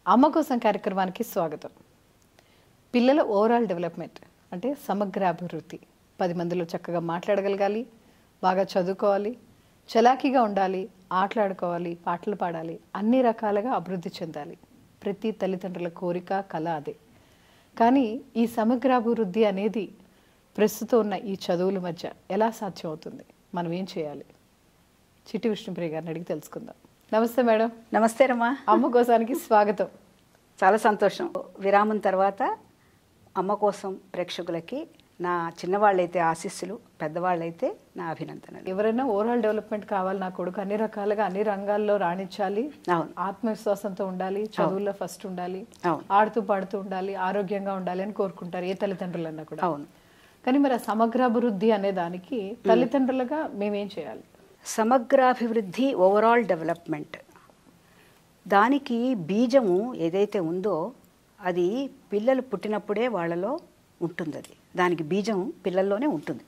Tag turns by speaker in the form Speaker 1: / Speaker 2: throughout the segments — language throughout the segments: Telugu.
Speaker 1: అమ్మ కోసం కార్యక్రమానికి స్వాగతం పిల్లల ఓవరాల్ డెవలప్మెంట్ అంటే సమగ్ర అభివృద్ధి పది మందిలో చక్కగా మాట్లాడగలగాలి బాగా చదువుకోవాలి చలాకీగా ఉండాలి ఆటలాడుకోవాలి పాటలు పాడాలి అన్ని రకాలుగా అభివృద్ధి చెందాలి ప్రతి తల్లిదండ్రుల కోరిక కళ అదే కానీ ఈ సమగ్రాభివృద్ధి అనేది ప్రస్తుతం ఉన్న ఈ చదువుల మధ్య ఎలా సాధ్యం అవుతుంది మనం ఏం చేయాలి చిట్టి విష్ణుప్రియ గారిని అడిగి తెలుసుకుందాం నమస్తే మేడం
Speaker 2: నమస్తే రమ్మా
Speaker 1: అమ్మ కోసానికి స్వాగతం
Speaker 2: చాలా సంతోషం విరామం తర్వాత అమ్మ కోసం ప్రేక్షకులకి నా చిన్నవాళ్ళైతే ఆశీస్సులు పెద్దవాళ్ళైతే నా అభినందనలు
Speaker 1: ఎవరైనా ఓవరాల్ డెవలప్మెంట్ కావాలి నా కొడుకు అన్ని రకాలుగా అన్ని రంగాల్లో రాణించాలి
Speaker 2: అవును
Speaker 1: ఆత్మవిశ్వాసంతో ఉండాలి చదువుల్లో ఫస్ట్ ఉండాలి
Speaker 2: అవును
Speaker 1: ఆడుతూ పాడుతూ ఉండాలి ఆరోగ్యంగా ఉండాలి అని కోరుకుంటారు ఏ తల్లిదండ్రులన్నా కూడా
Speaker 2: అవును
Speaker 1: కానీ మరి ఆ సమగ్రాభివృద్ధి అనే దానికి తల్లిదండ్రులుగా మేమేం చేయాలి
Speaker 2: సమగ్రాభివృద్ధి ఓవరాల్ డెవలప్మెంట్ దానికి బీజము ఏదైతే ఉందో అది పిల్లలు పుట్టినప్పుడే వాళ్ళలో ఉంటుంది అది దానికి బీజం పిల్లల్లోనే ఉంటుంది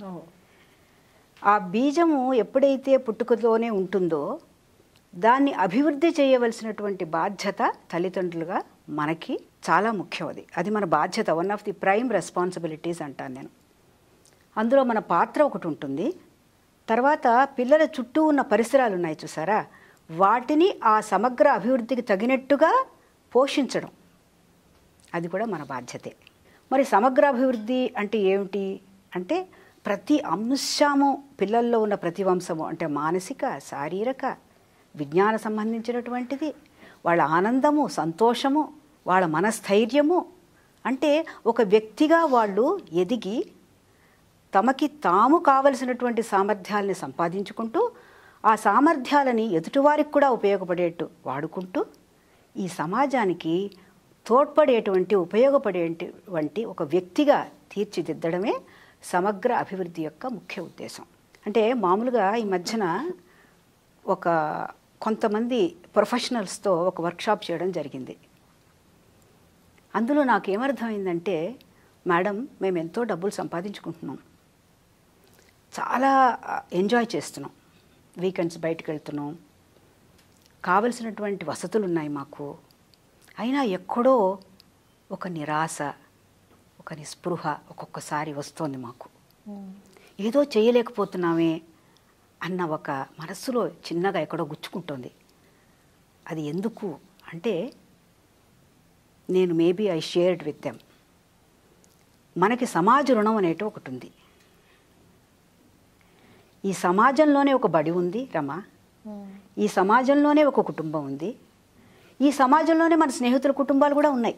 Speaker 2: ఆ బీజము ఎప్పుడైతే పుట్టుకలోనే ఉంటుందో దాన్ని అభివృద్ధి చేయవలసినటువంటి బాధ్యత తల్లిదండ్రులుగా మనకి చాలా ముఖ్యం అది అది మన బాధ్యత one of the prime responsibilities అంటాను నేను అందులో మన పాత్ర ఒకటి ఉంటుంది తర్వాత పిల్లల చుట్టూ ఉన్న పరిసరాలు ఉన్నాయి చూసారా వాటిని ఆ సమగ్ర అభివృద్ధికి తగినట్టుగా పోషించడం అది కూడా మన బాధ్యతే మరి సమగ్ర అభివృద్ధి అంటే ఏమిటి అంటే ప్రతి అంశము పిల్లల్లో ఉన్న ప్రతి అంశము అంటే మానసిక శారీరక విజ్ఞాన సంబంధించినటువంటిది వాళ్ళ ఆనందము సంతోషము వాళ్ళ మనస్థైర్యము అంటే ఒక వ్యక్తిగా వాళ్ళు ఎదిగి తమకి తాము కావలసినటువంటి సామర్థ్యాలని సంపాదించుకుంటూ ఆ సామర్థ్యాలని ఎదుటివారికి కూడా ఉపయోగపడేట్టు వాడుకుంటూ ఈ సమాజానికి తోడ్పడేటువంటి ఉపయోగపడేటువంటి ఒక వ్యక్తిగా తీర్చిదిద్దడమే సమగ్ర అభివృద్ధి యొక్క ముఖ్య ఉద్దేశం అంటే మామూలుగా ఈ మధ్యన ఒక కొంతమంది ప్రొఫెషనల్స్తో ఒక వర్క్షాప్ చేయడం జరిగింది అందులో నాకు ఏమర్థమైందంటే మేడం మేము ఎంతో డబ్బులు సంపాదించుకుంటున్నాం చాలా ఎంజాయ్ చేస్తున్నాం వీకెండ్స్ బయటకు వెళ్తున్నాం కావలసినటువంటి వసతులు ఉన్నాయి మాకు అయినా ఎక్కడో ఒక నిరాశ ఒక నిస్పృహ ఒక్కొక్కసారి వస్తోంది మాకు ఏదో చేయలేకపోతున్నామే అన్న ఒక మనస్సులో చిన్నగా ఎక్కడో గుచ్చుకుంటోంది అది ఎందుకు అంటే నేను maybe I shared with them మనకి సమాజ రుణం అనేటి ఒకటి ఉంది ఈ సమాజంలోనే ఒక బడి ఉంది రమ ఈ సమాజంలోనే ఒక కుటుంబం ఉంది ఈ సమాజంలోనే మన స్నేహితుల కుటుంబాలు కూడా ఉన్నాయి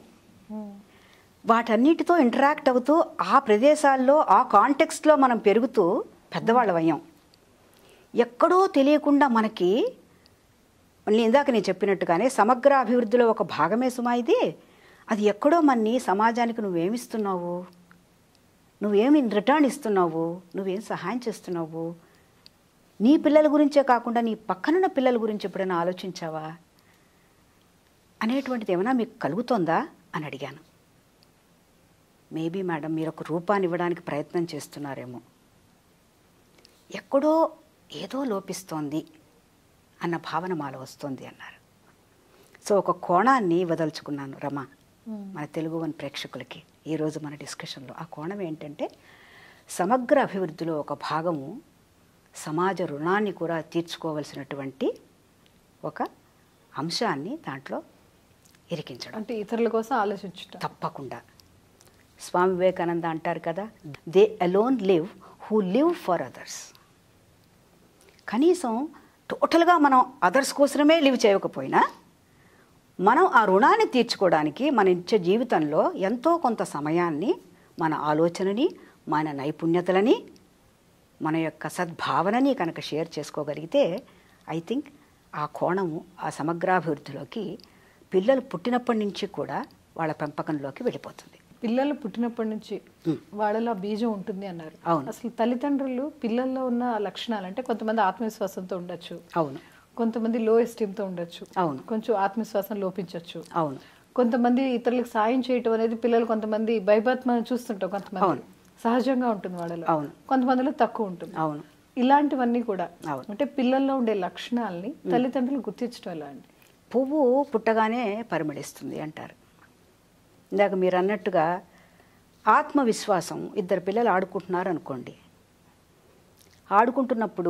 Speaker 2: వాటన్నిటితో ఇంటరాక్ట్ అవుతూ ఆ ప్రదేశాల్లో ఆ కాంటెక్స్ట్లో మనం పెరుగుతూ పెద్దవాళ్ళం అయ్యాం ఎక్కడో తెలియకుండా మనకి మళ్ళీ ఇందాక నేను చెప్పినట్టుగానే సమగ్ర అభివృద్ధిలో ఒక భాగమే సుమా ఇది అది ఎక్కడో మన్ని సమాజానికి నువ్వేమిస్తున్నావు నువ్వేమి రిటర్న్ ఇస్తున్నావు నువ్వేం సహాయం చేస్తున్నావు నీ పిల్లల గురించే కాకుండా నీ పక్కనున్న పిల్లల గురించి ఎప్పుడైనా ఆలోచించావా అనేటువంటిది ఏమైనా మీకు కలుగుతోందా అని అడిగాను మేబీ మేడం మీరు ఒక రూపాన్ని ఇవ్వడానికి ప్రయత్నం చేస్తున్నారేమో ఎక్కడో ఏదో లోపిస్తోంది అన్న భావన మాలో వస్తుంది అన్నారు సో ఒక కోణాన్ని వదలుచుకున్నాను రమ మన తెలుగు వన్ ప్రేక్షకులకి ఈరోజు మన డిస్కషన్లో ఆ కోణం ఏంటంటే సమగ్ర అభివృద్ధిలో ఒక భాగము సమాజ రుణాన్ని కూడా తీర్చుకోవలసినటువంటి ఒక అంశాన్ని దాంట్లో ఇరికించడం
Speaker 1: అంటే ఇతరుల కోసం ఆలోచించటం
Speaker 2: తప్పకుండా స్వామి వివేకానంద అంటారు కదా they alone live who live for others కనీసం టోటల్గా మనం అదర్స్ కోసమే లివ్ చేయకపోయినా మనం ఆ రుణాన్ని తీర్చుకోవడానికి మన ఇచ్చే జీవితంలో ఎంతో కొంత సమయాన్ని మన ఆలోచనని మన నైపుణ్యతలని మన యొక్క సద్భావనని కనుక షేర్ చేసుకోగలిగితే ఐ థింక్ ఆ కోణము ఆ సమగ్రాభివృద్ధిలోకి పిల్లలు పుట్టినప్పటి నుంచి కూడా వాళ్ళ పెంపకంలోకి వెళ్ళిపోతుంది
Speaker 1: పిల్లలు పుట్టినప్పటి నుంచి వాళ్ళలో ఆ బీజం ఉంటుంది అన్నారు
Speaker 2: అవును.
Speaker 1: అసలు తల్లిదండ్రులు పిల్లల్లో ఉన్న లక్షణాలు అంటే కొంతమంది ఆత్మవిశ్వాసంతో ఉండొచ్చు
Speaker 2: అవును
Speaker 1: కొంతమంది లో తో ఉండొచ్చు
Speaker 2: అవును.
Speaker 1: కొంచెం ఆత్మవిశ్వాసం లోపించవచ్చు
Speaker 2: అవును
Speaker 1: కొంతమంది ఇతరులకు సాయం చేయటం అనేది పిల్లలు కొంతమంది భయభత్మని చూస్తుంటాం కొంతమంది
Speaker 2: అవును.
Speaker 1: సహజంగా ఉంటుంది వాళ్ళలో
Speaker 2: అవును.
Speaker 1: కొంతమందిలో తక్కువ ఉంటుంది
Speaker 2: అవును
Speaker 1: ఇలాంటివన్నీ కూడా
Speaker 2: అవును.
Speaker 1: అంటే పిల్లల్లో ఉండే లక్షణాలని తల్లిదండ్రులు గుర్తించడం ఎలా అండి
Speaker 2: పువ్వు పుట్టగానే పరిమళిస్తుంది అంటారు ఇందాక మీరు అన్నట్టుగా ఆత్మవిశ్వాసం ఇద్దరు పిల్లలు ఆడుకుంటున్నారు అనుకోండి ఆడుకుంటున్నప్పుడు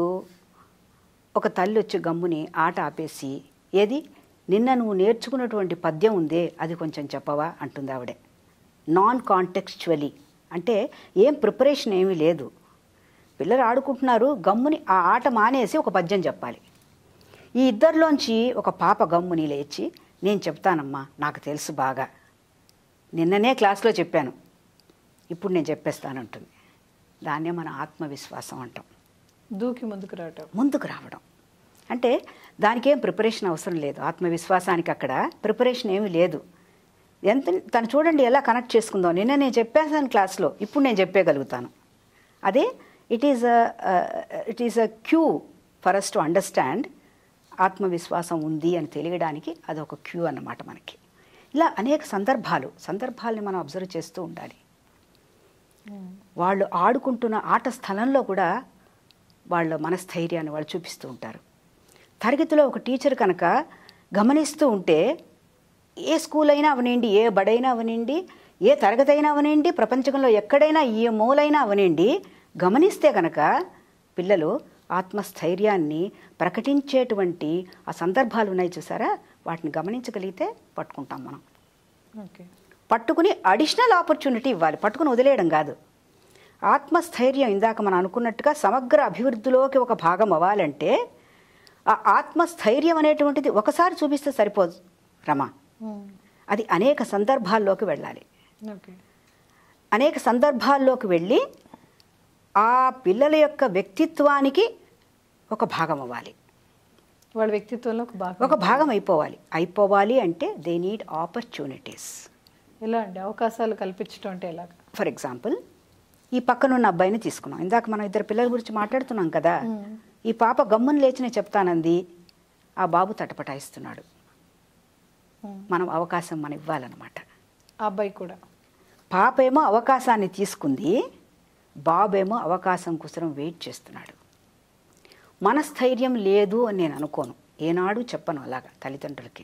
Speaker 2: ఒక తల్లి వచ్చి గమ్ముని ఆట ఆపేసి ఏది నిన్న నువ్వు నేర్చుకున్నటువంటి పద్యం ఉందే అది కొంచెం చెప్పవా అంటుంది ఆవిడే నాన్ కాంటెక్స్చువలీ అంటే ఏం ప్రిపరేషన్ ఏమీ లేదు పిల్లలు ఆడుకుంటున్నారు గమ్ముని ఆ ఆట మానేసి ఒక పద్యం చెప్పాలి ఈ ఇద్దరిలోంచి ఒక పాప గమ్ముని లేచి నేను చెప్తానమ్మా నాకు తెలుసు బాగా నిన్ననే క్లాస్లో చెప్పాను ఇప్పుడు నేను చెప్పేస్తానంటుంది దాన్నే మన ఆత్మవిశ్వాసం అంటాం
Speaker 1: దూకి ముందుకు రావటం
Speaker 2: ముందుకు రావడం అంటే దానికేం ప్రిపరేషన్ అవసరం లేదు ఆత్మవిశ్వాసానికి అక్కడ ప్రిపరేషన్ ఏమీ లేదు ఎంత తను చూడండి ఎలా కనెక్ట్ చేసుకుందాం నిన్న నేను చెప్పేసాను క్లాస్లో ఇప్పుడు నేను చెప్పేయగలుగుతాను అదే it is it is a cue for us to understand ఆత్మవిశ్వాసం ఉంది అని తెలియడానికి అదొక క్యూ అన్నమాట మనకి ఇలా అనేక సందర్భాలు సందర్భాలని మనం అబ్జర్వ్ చేస్తూ ఉండాలి వాళ్ళు ఆడుకుంటున్న ఆట స్థలంలో కూడా వాళ్ళ మనస్థైర్యాన్ని వాళ్ళు చూపిస్తూ ఉంటారు తరగతిలో ఒక టీచర్ కనుక గమనిస్తూ ఉంటే ఏ స్కూల్ అయినా అవనండి ఏ బడైనా అవనండి ఏ తరగతి అయినా అవనండి ప్రపంచంలో ఎక్కడైనా ఏ మూలైనా అవనండి గమనిస్తే కనుక పిల్లలు ఆత్మస్థైర్యాన్ని ప్రకటించేటువంటి ఆ సందర్భాలు ఉన్నాయి చూసారా వాటిని గమనించగలిగితే పట్టుకుంటాం మనం
Speaker 1: ఓకే
Speaker 2: పట్టుకుని అడిషనల్ ఆపర్చునిటీ ఇవ్వాలి పట్టుకుని వదిలేయడం కాదు ఆత్మస్థైర్యం ఇందాక మనం అనుకున్నట్టుగా సమగ్ర అభివృద్ధిలోకి ఒక భాగం అవ్వాలంటే ఆ ఆత్మస్థైర్యం అనేటువంటిది ఒకసారి చూపిస్తే సరిపోదు రమా అది అనేక సందర్భాల్లోకి వెళ్ళాలి
Speaker 1: ఓకే
Speaker 2: అనేక సందర్భాల్లోకి వెళ్ళి ఆ పిల్లల యొక్క వ్యక్తిత్వానికి ఒక భాగం అవ్వాలి
Speaker 1: వాళ్ళ వ్యక్తిత్వంలో ఒక భాగం
Speaker 2: ఒక భాగం అయిపోవాలి అయిపోవాలి అంటే దే నీడ్ ఆపర్చునిటీస్
Speaker 1: ఎలా అండి అవకాశాలు కల్పించడం అంటే ఎలాగా
Speaker 2: ఫర్ ఎగ్జాంపుల్ ఈ పక్కనున్న అబ్బాయిని తీసుకున్నాం ఇందాక మనం ఇద్దరు పిల్లల గురించి మాట్లాడుతున్నాం కదా
Speaker 1: మ్మ్.
Speaker 2: ఈ పాప గమ్మున లేచిన చెప్తానంది ఆ బాబు తటపటాయిస్తున్నాడు
Speaker 1: ఉమ్.
Speaker 2: మనం అవకాశం మనం ఇవ్వాలన్నమాట
Speaker 1: ఆ అబ్బాయి కూడా
Speaker 2: పాప ఏమో అవకాశాన్ని తీసుకుంది బాబేమో అవకాశం కోసం వెయిట్ చేస్తున్నాడు మనస్థైర్యం లేదు అని నేను అనుకోను ఏనాడు చెప్పను అలాగా తల్లిదండ్రులకి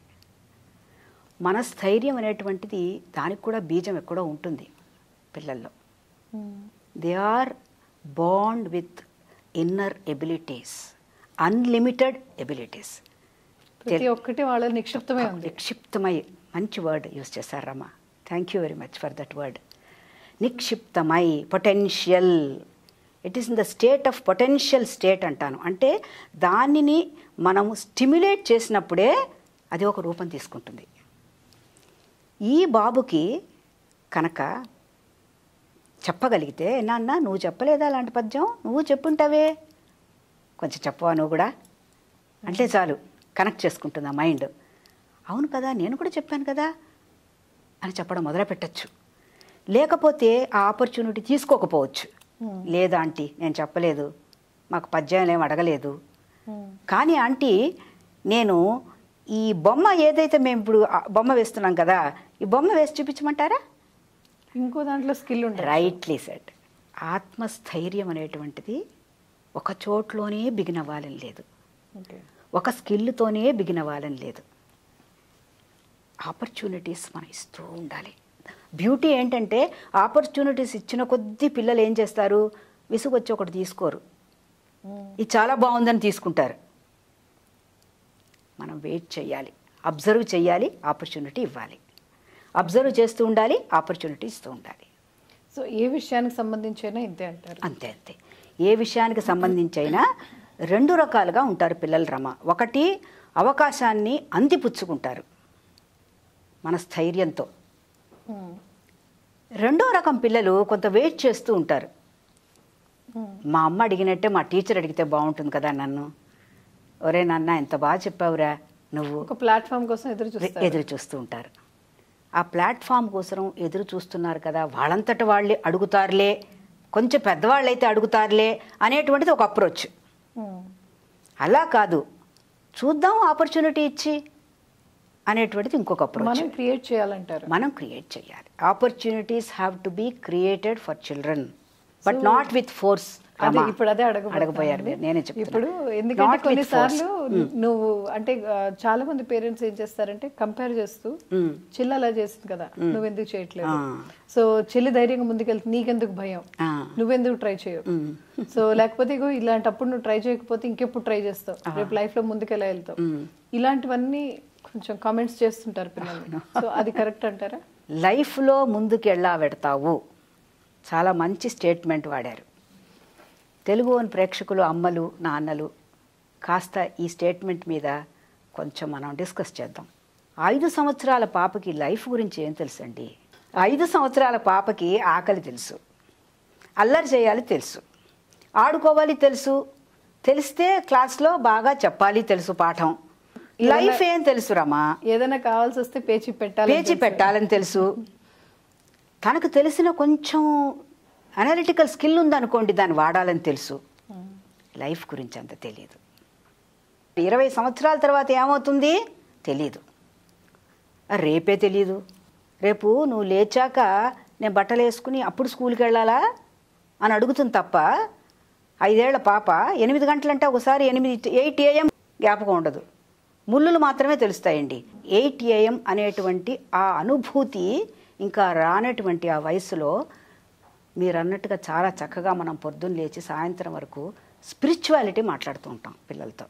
Speaker 2: మనస్థైర్యం అనేటువంటిది దానికి కూడా బీజం ఎక్కడో ఉంటుంది పిల్లల్లో
Speaker 1: um.
Speaker 2: They are bond with inner abilities unlimited abilities
Speaker 1: ప్రతి ఒక్కటి వాళ్ళ నిక్షిప్తమే ఉంది
Speaker 2: నిక్షిప్తమై మంచి వర్డ్ యూస్ చేశారు Ramma thank you very much for that word నిక్షిప్తమై potential it is in the state of potential state అంటాను అంటే దానిని మనము స్టిమ్యులేట్ చేసినప్పుడే అది ఒక రూపం తీసుకుంటుంది ఈ బాబుకి కనుక చెప్పగలిగితే నాన్న నువ్వు చెప్పలేదా అలాంటి పద్యం నువ్వు చెప్పుంటావే కొంచెం చెప్పవా నువ్వు కూడా అంటే చాలు కనెక్ట్ చేసుకుంటుంది ఆ మైండ్ అవును కదా నేను కూడా చెప్పాను కదా అని చెప్పడం మొదలు పెట్టచ్చు లేకపోతే ఆ ఆపర్చునిటీ తీసుకోకపోవచ్చు
Speaker 1: Hmm.
Speaker 2: లేదా ఆంటీ నేను చెప్పలేదు మాకు పద్యాలు ఏం అడగలేదు
Speaker 1: ఉమ్.
Speaker 2: కానీ ఆంటీ నేను ఈ బొమ్మ ఏదైతే మేము ఇప్పుడు ఆ బొమ్మ వేస్తున్నాం కదా ఈ బొమ్మ వేసి చూపించమంటారా
Speaker 1: ఇంకో దాంట్లో స్కిల్ ఉంటుంది
Speaker 2: రైట్లీ సెట్ ఆత్మస్థైర్యం అనేటువంటిది ఒక చోట్లోనే బిగిన్ అవ్వాలని లేదు
Speaker 1: ఓకే
Speaker 2: ఒక స్కిల్తోనే బిగిన్ అవ్వాలని లేదు ఆపర్చునిటీస్ మనం ఇస్తూ ఉండాలి బ్యూటీ ఏంటంటే ఆపర్చునిటీస్ ఇచ్చిన కొద్దీ పిల్లలు ఏం చేస్తారు విసుగు వచ్చి ఒకటి తీసుకోరు
Speaker 1: ఉమ్.
Speaker 2: ఇది చాలా బాగుందని తీసుకుంటారు మనం వెయిట్ చేయాలి అబ్జర్వ్ చేయాలి ఆపర్చునిటీ ఇవ్వాలి అబ్జర్వ్ చేస్తూ ఉండాలి ఆపర్చునిటీ ఇస్తూ ఉండాలి
Speaker 1: సో ఏ విషయానికి సంబంధించి అయినా ఇంతే అంటారు
Speaker 2: అంతే అంతే ఏ విషయానికి సంబంధించి అయినా రెండు రకాలుగా ఉంటారు పిల్లలు రమ ఒకటి అవకాశాన్ని అందిపుచ్చుకుంటారు మన స్థైర్యంతో
Speaker 1: ఉమ్.
Speaker 2: రెండో రకం పిల్లలు కొంత వెయిట్ చేస్తూ ఉంటారు
Speaker 1: ఉమ్.
Speaker 2: మా అమ్మ అడిగినట్టే మా టీచర్ అడిగితే బాగుంటుంది కదా నన్ను ఒరే నాన్న ఎంత బాగా చెప్పావురా నువ్వు
Speaker 1: ఒక ప్లాట్ఫామ్ కోసం ఎదురు చూస్తారు
Speaker 2: ఎదురు చూస్తూ ఉంటారు ఆ ప్లాట్ఫామ్ కోసం ఎదురు చూస్తున్నారు కదా వాళ్ళంతట వాళ్ళే అడుగుతారులే కొంచెం పెద్దవాళ్ళు అయితే అడుగుతారులే అనేటువంటిది ఒక అప్రోచ్
Speaker 1: ఉమ్.
Speaker 2: అలా కాదు చూద్దాం ఆపర్చునిటీ ఇచ్చి అనేటువంటిది ఇంకొక అప్రోచ్
Speaker 1: మనం క్రియేట్ చేయాలంటారు
Speaker 2: మనం క్రియేట్ చేయాలి opportunities have to be created for children but
Speaker 1: So-
Speaker 2: not with force
Speaker 1: అదే
Speaker 2: రమా.
Speaker 1: ఇప్పుడు అదే అడగబోతున్నాను.
Speaker 2: అడగబోయారు మీరు నేనే చెప్తున్నా
Speaker 1: ఇప్పుడు ఎందుకంటే
Speaker 2: Not with
Speaker 1: కొన్నిసార్లు
Speaker 2: force.
Speaker 1: నువ్వు అంటే ఆ, చాలా మంది పేరెంట్స్ ఏం చేస్తారంటే కంపేర్ చేస్తూ
Speaker 2: Mm.
Speaker 1: చెల్లి అలా చేసింది కదా నువ్వెందుకు చేయట్లేదు
Speaker 2: ఆ.
Speaker 1: సో చెల్లి ధైర్యంగా ముందుకెళ్తే నీకెందుకు భయం
Speaker 2: ఆ.
Speaker 1: నువ్వెందుకు ట్రై చేయవు సో లేకపోతే ఇగో ఇలాంటప్పుడు నువ్వు ట్రై చేయకపోతే ఇంకెప్పుడు ట్రై చేస్తావు రేపు లైఫ్ లో ముందుకెలా వెళ్తావు ఇలాంటివన్నీ కొంచెం కామెంట్స్ చేస్తుంటారు పిల్లలు సో అది కరెక్ట్ అంటారా
Speaker 2: లైఫ్లో ముందుకు ఎలా పెడతావు చాలా మంచి స్టేట్మెంట్ వాడారు తెలుగుని ప్రేక్షకులు అమ్మలు నాన్నలు కాస్త ఈ స్టేట్మెంట్ మీద కొంచెం మనం డిస్కస్ చేద్దాం ఐదు సంవత్సరాల పాపకి లైఫ్ గురించి ఏం తెలుసండి ఐదు సంవత్సరాల పాపకి ఆకలి తెలుసు అల్లరి చేయాలి తెలుసు ఆడుకోవాలి తెలుసు తెలిస్తే క్లాస్లో బాగా చెప్పాలి తెలుసు పాఠం లైఫ్ ఏం తెలుసు రమా
Speaker 1: ఏదైనా కావాల్సి వస్తే పేచి పెట్టాలి
Speaker 2: పేచి పెట్టాలని తెలుసు తనకు తెలిసిన కొంచెం అనలిటికల్ స్కిల్ ఉందనుకోండి దాన్ని వాడాలని తెలుసు లైఫ్ గురించి అంత తెలియదు ఇరవై సంవత్సరాల తర్వాత ఏమవుతుంది తెలియదు ఆ, రేపే తెలియదు రేపు నువ్వు లేచాక నేను బట్టలు వేసుకుని అప్పుడు స్కూల్కి వెళ్ళాలా అని అడుగుతుంది తప్ప ఐదేళ్ల పాప ఎనిమిది గంటలంటే ఒకసారి ఎనిమిది ఎయిట్ ఏఎం జ్ఞాపకం ఉండదు ముళ్ళులు మాత్రమే తెలుస్తాయండి ఎయిట్ ఏఎం అనేటువంటి ఆ అనుభూతి ఇంకా రానటువంటి ఆ వయసులో మీరు అన్నట్టుగా చాలా చక్కగా మనం పొద్దున్న లేచి సాయంత్రం వరకు స్పిరిచువాలిటీ మాట్లాడుతూ ఉంటాం పిల్లలతో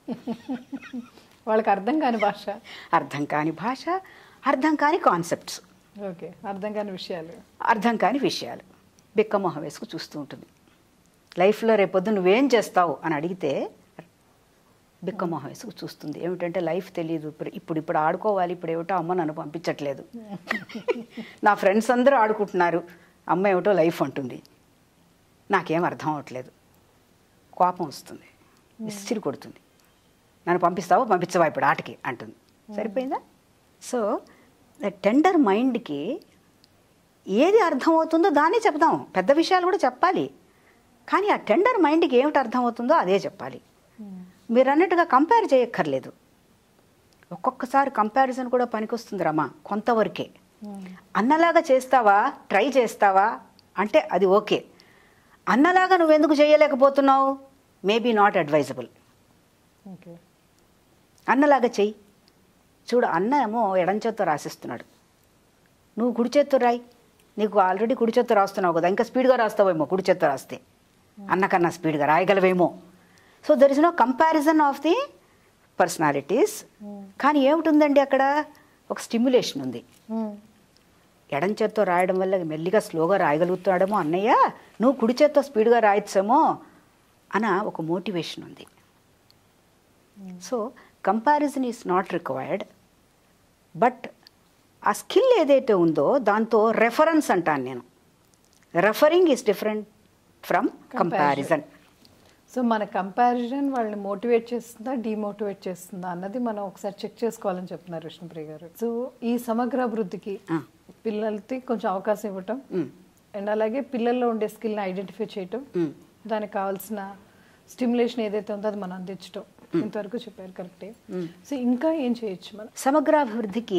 Speaker 1: వాళ్ళకి అర్థం కాని భాష
Speaker 2: అర్థం కాని భాష అర్థం కాని కాన్సెప్ట్స్
Speaker 1: ఓకే అర్థం కాని విషయాలు
Speaker 2: అర్థం కాని విషయాలు బిక్కమొహం వేసుకు చూస్తూ ఉంటుంది లైఫ్లో రేపొద్దు నువ్వేం చేస్తావు అని అడిగితే బిక్కమొహం వేసుకు చూస్తుంది ఏమిటంటే లైఫ్ తెలియదు ఇప్పుడు ఇప్పుడు ఇప్పుడు ఆడుకోవాలి ఇప్పుడు ఏమిటో అమ్మ నన్ను పంపించట్లేదు నా ఫ్రెండ్స్ అందరూ ఆడుకుంటున్నారు అమ్మ ఏమిటో లైఫ్ అంటుంది నాకేం అర్థం అవ్వట్లేదు కోపం వస్తుంది విసిరి కొడుతుంది నన్ను పంపిస్తావా పంపించవా ఇప్పుడు ఆటకి అంటుంది సరిపోయిందా సో టెండర్ మైండ్కి ఏది అర్థమవుతుందో దాన్ని చెప్దాం పెద్ద విషయాలు కూడా చెప్పాలి కానీ ఆ టెండర్ మైండ్కి ఏమిటి అర్థమవుతుందో అదే చెప్పాలి మీరు అన్నట్టుగా కంపేర్ చేయక్కర్లేదు ఒక్కొక్కసారి కంపారిజన్ కూడా పనికొస్తుంది రమా కొంతవరకే అన్నలాగా చేస్తావా ట్రై చేస్తావా అంటే అది ఓకే అన్నలాగా నువ్వెందుకు చేయలేకపోతున్నావు మేబీ నాట్ అడ్వైజబుల్
Speaker 1: ఓకే
Speaker 2: అన్నలాగా చెయ్యి చూడు అన్న ఏమో ఎడం చేత్తో రాసిస్తున్నాడు నువ్వు కుడి చేత్తో రాయి నీకు ఆల్రెడీ కుడి చేత్తో రాస్తున్నావు కదా ఇంకా స్పీడ్గా రాస్తావేమో కుడి చేత్తో రాస్తే అన్నకన్నా స్పీడ్గా రాయగలవేమో so there is no comparison of the personalities కానీ ఏమిటిందండి అక్కడ ఒక స్టిమ్యులేషన్ ఉంది ఎడం చేత్తో రాయడం వల్ల మెల్లిగా స్లోగా రాయగలుగుతాడేమో అన్నయ్య నువ్వు కుడి చేత్తో స్పీడ్గా రాయొచ్చేమో అన్న ఒక మోటివేషన్ ఉంది so comparison is not required but ఆ స్కిల్ ఏదైతే ఉందో దాంతో రెఫరెన్స్ అంటాను నేను referring is different from comparison
Speaker 1: so మన కంపారిజన్ వాళ్ళని మోటివేట్ చేస్తుందా డిమోటివేట్ చేస్తుందా అన్నది మనం ఒకసారి చెక్ చేసుకోవాలని చెప్తున్నారు విష్ణుప్రియ గారు సో ఈ సమగ్ర అభివృద్ధికి
Speaker 2: ఆ.
Speaker 1: పిల్లలకి కొంచెం అవకాశం ఇవ్వటం అండ్ అలాగే పిల్లల్లో ఉండే స్కిల్ని ఐడెంటిఫై చేయటం దానికి కావాల్సిన స్టిమ్యులేషన్ ఏదైతే ఉందో అది మనం అందించటం ఇంతవరకు చెప్పారు కరెక్టే సో ఇంకా ఏం చేయొచ్చు మనం
Speaker 2: సమగ్రాభివృద్ధికి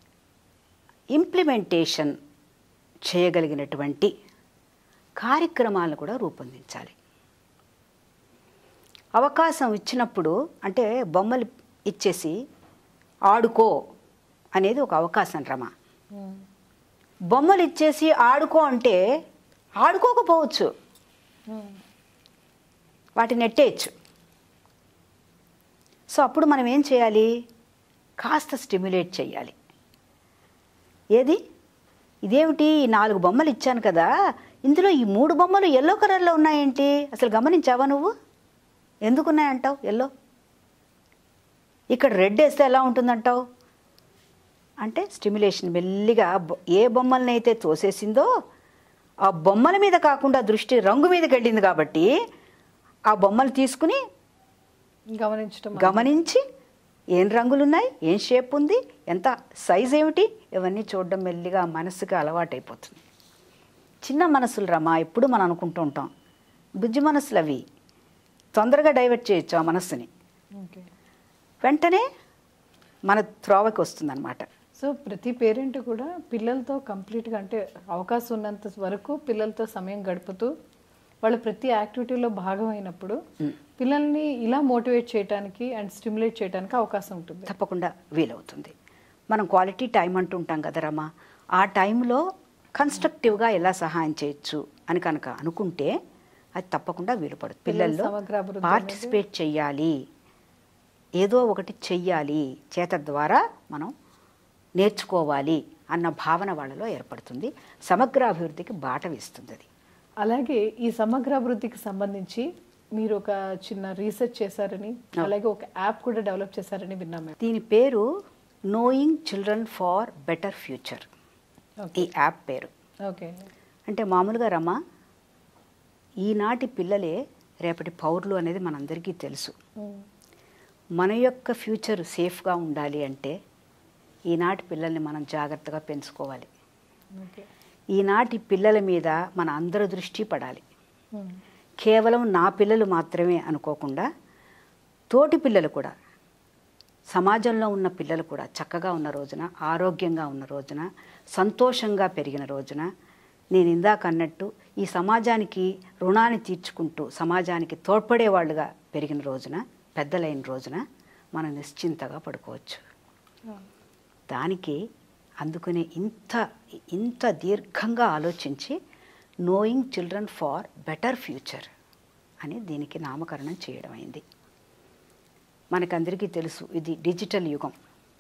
Speaker 2: ఇంప్లిమెంటేషన్ చేయగలిగినటువంటి కార్యక్రమాలను కూడా రూపొందించాలి అవకాశం ఇచ్చినప్పుడు అంటే బొమ్మలు ఇచ్చేసి ఆడుకో అనేది ఒక అవకాశం రమా బొమ్మలు ఇచ్చేసి ఆడుకో అంటే ఆడుకోకపోవచ్చు వాటిని నెట్టేయచ్చు సో అప్పుడు మనం ఏం చేయాలి కాస్త స్టిమ్యులేట్ చేయాలి ఏది ఇదేమిటి ఈ నాలుగు బొమ్మలు ఇచ్చాను కదా ఇందులో ఈ మూడు బొమ్మలు ఎల్లో కలర్లో ఉన్నాయేంటి అసలు గమనించావా నువ్వు ఎందుకున్నాయంటావు ఎల్లో ఇక్కడ రెడ్ వేస్తే ఎలా ఉంటుందంటావు అంటే స్టిమ్యులేషన్ మెల్లిగా బొ- ఏ బొమ్మల్ని అయితే తోసేసిందో ఆ బొమ్మల మీద కాకుండా దృష్టి రంగు మీదకి వెళ్ళింది కాబట్టి ఆ బొమ్మలు తీసుకుని
Speaker 1: గమనించటం
Speaker 2: గమనించి ఏం రంగులు ఉన్నాయి ఏం షేప్ ఉంది ఎంత సైజ్ ఏమిటి ఇవన్నీ చూడడం మెల్లిగా మనసుకి అలవాటైపోతుంది చిన్న మనసులు రమా ఎప్పుడు మనం అనుకుంటూ ఉంటాం బుజ్జి మనసులు అవి తొందరగా డైవర్ట్ చేయొచ్చు ఆ మనస్సుని
Speaker 1: ఓకే
Speaker 2: వెంటనే మన త్రోవకి వస్తుందన్నమాట
Speaker 1: సో ప్రతి పేరెంట్ కూడా పిల్లలతో కంప్లీట్గా అంటే అవకాశం ఉన్నంత వరకు పిల్లలతో సమయం గడుపుతూ వాళ్ళ ప్రతి యాక్టివిటీలో భాగం అయినప్పుడు పిల్లల్ని ఇలా మోటివేట్ చేయడానికి అండ్ స్టిమ్యులేట్ చేయడానికి అవకాశం ఉంటుంది
Speaker 2: తప్పకుండా వీలవుతుంది మనం క్వాలిటీ టైం అంటుంటాం కదా రమ్మా ఆ టైంలో కన్స్ట్రక్టివ్గా ఎలా సహాయం చేయొచ్చు అని కనుక అనుకుంటే అది తప్పకుండా వీలు పడుతుంది
Speaker 1: పిల్లల
Speaker 2: పిల్లల్లో
Speaker 1: సమగ్ర అభివృద్ధి
Speaker 2: పార్టిసిపేట్ చెయ్యాలి ఏదో ఒకటి చెయ్యాలి చేత ద్వారా మనం నేర్చుకోవాలి అన్న భావన వాళ్ళలో ఏర్పడుతుంది సమగ్ర అభివృద్ధికి బాట వేస్తుంది అది
Speaker 1: అలాగే ఈ సమగ్ర అభివృద్ధికి సంబంధించి మీరు ఒక చిన్న రీసెర్చ్ చేశారని అలాగే ఒక యాప్ కూడా డెవలప్ చేశారని విన్నాం మేము
Speaker 2: దీని పేరు knowing children far better future ఈ యాప్ పేరు
Speaker 1: ఓకే
Speaker 2: అంటే మామూలుగా రమ్మ ఈనాటి పిల్లలే రేపటి పౌరులు అనేది మనందరికీ తెలుసు మన యొక్క ఫ్యూచర్ సేఫ్గా ఉండాలి అంటే ఈనాటి పిల్లల్ని మనం జాగ్రత్తగా పెంచుకోవాలి
Speaker 1: ఓకే
Speaker 2: ఈనాటి పిల్లల మీద మన అందరి దృష్టి పడాలి కేవలం నా పిల్లలు మాత్రమే అనుకోకుండా తోటి పిల్లలు కూడా సమాజంలో ఉన్న పిల్లలు కూడా చక్కగా ఉన్న రోజున ఆరోగ్యంగా ఉన్న రోజున సంతోషంగా పెరిగిన రోజున నేను ఇందాక అన్నట్టు ఈ సమాజానికి రుణాన్ని తీర్చుకుంటూ సమాజానికి తోడ్పడే వాళ్ళుగా పెరిగిన రోజున పెద్దలైన రోజున మనం నిశ్చింతగా పడుకోవచ్చు దానికి అందుకనే ఇంత ఇంత దీర్ఘంగా ఆలోచించి knowing children far better future అని దీనికి నామకరణం చేయడం అయింది మనకందరికీ తెలుసు ఇది డిజిటల్ యుగం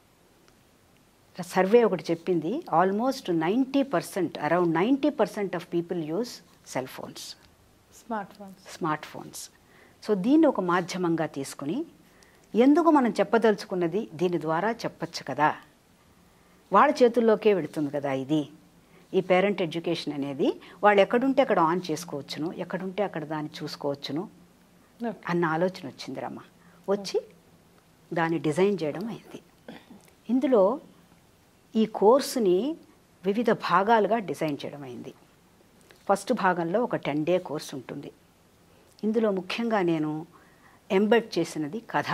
Speaker 2: సర్వే ఒకటి చెప్పింది almost ninety percent around ninety percent of people use cell phones
Speaker 1: smart phones
Speaker 2: smart phones so దీన్ని ఒక మాధ్యమంగా తీసుకుని ఎందుకు మనం చెప్పదలుచుకున్నది దీని ద్వారా చెప్పచ్చు కదా వాళ్ళ చేతుల్లోకే వెళుతుంది కదా ఇది ఈ పేరెంట్ ఎడ్యుకేషన్ అనేది వాళ్ళు ఎక్కడుంటే అక్కడ ఆన్ చేసుకోవచ్చును ఎక్కడుంటే అక్కడ దాన్ని చూసుకోవచ్చును అన్న ఆలోచన వచ్చింది రమ్మ వచ్చి దాన్ని డిజైన్ చేయడం అయింది ఇందులో ఈ కోర్సుని వివిధ భాగాలుగా డిజైన్ చేయడం అయింది ఫస్ట్ భాగంలో ఒక టెన్ డే కోర్స్ ఉంటుంది ఇందులో ముఖ్యంగా నేను ఎంబెడ్ చేసినది కథ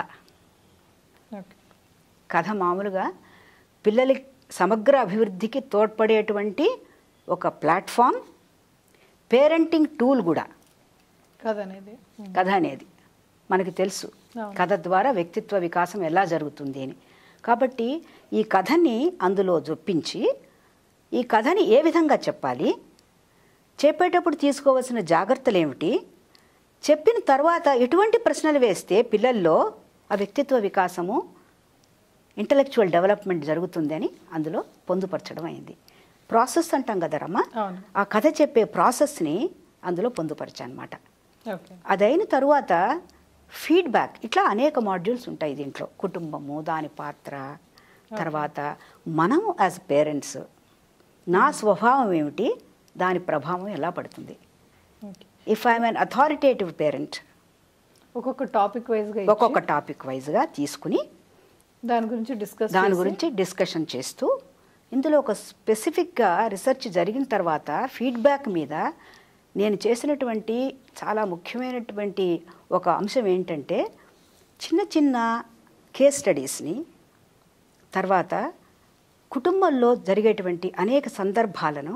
Speaker 1: ఓకే
Speaker 2: కథ మామూలుగా పిల్లల సమగ్ర అభివృద్ధికి తోడ్పడేటువంటి ఒక ప్లాట్ఫామ్ పేరెంటింగ్ టూల్ కూడా
Speaker 1: కథ అనేది
Speaker 2: కథ అనేది మనకి తెలుసు
Speaker 1: అవును.
Speaker 2: కథ ద్వారా వ్యక్తిత్వ వికాసం ఎలా జరుగుతుంది అని కాబట్టి ఈ కథని అందులో జొప్పించి ఈ కథని ఏ విధంగా చెప్పాలి చెప్పేటప్పుడు తీసుకోవాల్సిన జాగ్రత్తలు ఏమిటి చెప్పిన తర్వాత ఎటువంటి ప్రశ్నలు వేస్తే పిల్లల్లో ఆ వ్యక్తిత్వ వికాసము ఇంటలెక్చువల్ డెవలప్మెంట్ జరుగుతుంది అని అందులో పొందుపరచడం అయింది ప్రాసెస్ అంటాం కదా రమ్మ
Speaker 1: అవును
Speaker 2: ఆ కథ చెప్పే ప్రాసెస్ని అందులో పొందుపరచనమాట
Speaker 1: ఓకే
Speaker 2: అదైన తరువాత ఫీడ్బ్యాక్ ఇట్లా అనేక మాడ్యూల్స్ ఉంటాయి దీంట్లో కుటుంబము దాని పాత్ర తర్వాత మనము యాజ్ పేరెంట్స్ నా స్వభావం ఏమిటి దాని ప్రభావం ఎలా పడుతుంది
Speaker 1: okay
Speaker 2: if I'm an authoritative parent
Speaker 1: ఒక్కొక్క టాపిక్ వైజ్గా
Speaker 2: ఒక్కొక్క టాపిక్ వైజ్గా తీసుకుని
Speaker 1: దాని గురించి డిస్కస్
Speaker 2: దాని గురించి డిస్కషన్ చేస్తూ ఇందులో ఒక స్పెసిఫిక్గా రీసెర్చ్ జరిగిన తర్వాత ఫీడ్బ్యాక్ మీద నేను చేసినటువంటి చాలా ముఖ్యమైనటువంటి ఒక అంశం ఏంటంటే చిన్న చిన్న కేస్ స్టడీస్ని తర్వాత కుటుంబంలో జరిగేటువంటి అనేక సందర్భాలను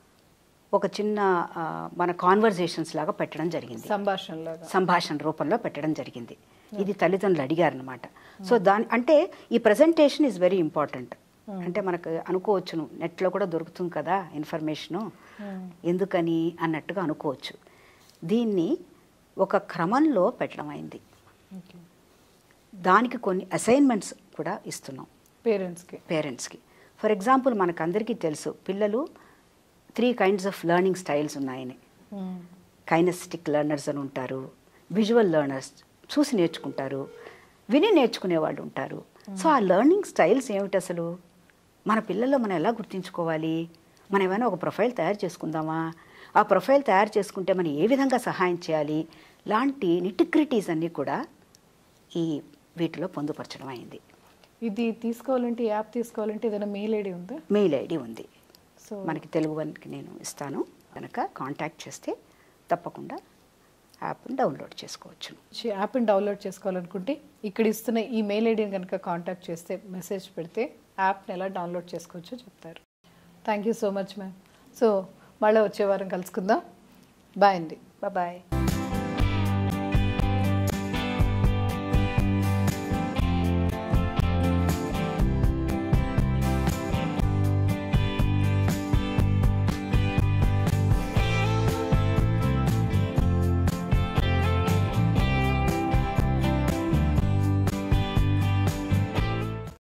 Speaker 2: ఒక చిన్న ఆ, మన కాన్వర్జేషన్స్ లాగా పెట్టడం జరిగింది
Speaker 1: సంభాషణలాగా
Speaker 2: సంభాషణ రూపంలో పెట్టడం జరిగింది ఇది తల్లిదండ్రులు అడిగారనమాట సో దాని అంటే ఈ ప్రజెంటేషన్ ఈజ్ వెరీ ఇంపార్టెంట్ అంటే మనకు అనుకోవచ్చును నెట్లో కూడా దొరుకుతుంది కదా ఇన్ఫర్మేషను ఎందుకని అన్నట్టుగా అనుకోవచ్చు దీన్ని ఒక క్రమంలో పెట్టడం అయింది
Speaker 1: ఓకే
Speaker 2: దానికి కొన్ని అసైన్మెంట్స్ కూడా ఇస్తున్నాం
Speaker 1: పేరెంట్స్కి
Speaker 2: పేరెంట్స్కి ఫర్ ఎగ్జాంపుల్ మనకు అందరికీ తెలుసు పిల్లలు three kinds of learning styles ఉన్నాయని కైనస్టిక్ లెర్నర్స్ అని ఉంటారు విజువల్ లెర్నర్స్ చూసి నేర్చుకుంటారు విని నేర్చుకునే వాళ్ళు ఉంటారు సో ఆ లెర్నింగ్ స్టైల్స్ ఏమిటి అసలు మన పిల్లల్లో మనం ఎలా గుర్తించుకోవాలి మనం ఏమైనా ఒక ప్రొఫైల్ తయారు చేసుకుందామా ఆ ప్రొఫైల్ తయారు చేసుకుంటే మనం ఏ విధంగా సహాయం చేయాలి లాంటి నిటిక్రిటీస్ అన్నీ కూడా ఈ వీటిలో పొందుపరచడం అయింది
Speaker 1: ఇది తీసుకోవాలంటే ఈ యాప్ తీసుకోవాలంటే ఏదైనా మెయిల్ ఐడి ఉందా
Speaker 2: మెయిల్ ఐడి ఉంది
Speaker 1: సో
Speaker 2: మనకి తెలుగు వన్కి నేను ఇస్తాను కనుక కాంటాక్ట్ చేస్తే తప్పకుండా యాప్ని డౌన్లోడ్ చేసుకోవచ్చు
Speaker 1: ఈ యాప్ని డౌన్లోడ్ చేసుకోవాలనుకుంటే ఇక్కడ ఇస్తున్న ఈ మెయిల్ ఐడిని కనుక కాంటాక్ట్ చేస్తే మెసేజ్ పెడితే యాప్ని ఎలా డౌన్లోడ్ చేసుకోవచ్చో చెప్తారు thank you so much ma'am so మళ్ళీ వచ్చే వారం కలుసుకుందాం బాయ్ అండి
Speaker 2: బాయ్